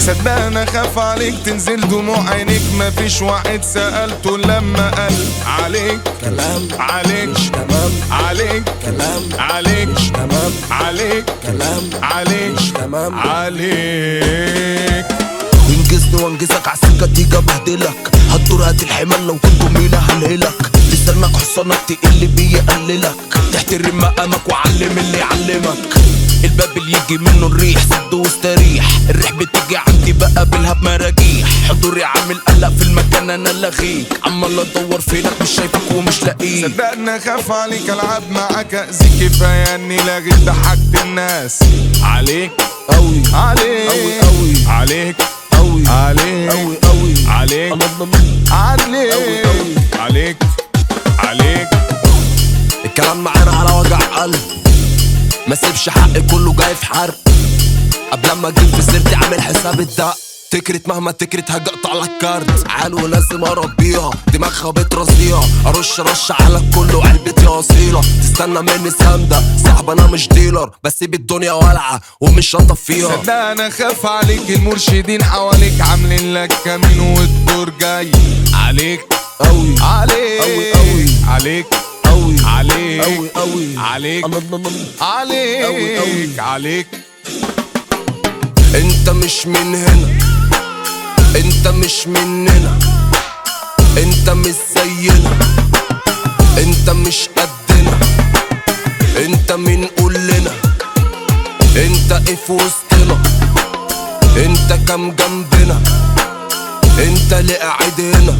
صدق انا خاف عليك تنزل دموع عينيك مفيش واحد سألته لما قال عليك كلام عليك مش تمام عليك كلام عليك مش تمام عليك كلام عليك مش تمام عليك انجزني وانجزك عالسكة تيجي ابهدلك هتدور هات الحمال لو كنت جميلة هلهلك لسانك حصانك تقل بيقللك تحترم مقامك وعلم اللي يعلمك الباب اللي يجي منه الريح سد واستريح الريح بتيجي عندي بقابلها بمراجيح حضوري عامل قلق في المكان انا لغيك عمال ادور فينك مش شايفك ومش لاقيك صدقني اخاف عليك العب معاك اذيك كفايه اني لغيت ضحكت الناس عليك اوي عليك أوي أوي. عليك اوي عليك اوي اوي عليك الله الله عليك أوي أوي. عليك عليك الكلام معانا على وجع قلب ما سيبش حق كله جاي في حرق قبل ما اجيب في سيرتي عامل حساب الدق تكرت مهما تكرت هاجي اقطع لك كارت عالو لازم اربيها دماغها بترصيها ارش رش على الكل وعلبتي اصيله تستنى مني سامده صاحب انا مش ديلر بسيب الدنيا والعه ومش هطف فيها صدق انا خاف عليك المرشدين حواليك عاملين لك كمين والدور جاي عليك اوي عليك أوي أوي. عليك اوي عليك اوي اوي عليك الله الله الله عليك أوي أوي. عليك انت مش من هنا انت مش مننا انت مش زينا انت مش قدنا انت مين قول لنا انت ايه في وسطنا انت كام جنبنا انت اللي قاعد هنا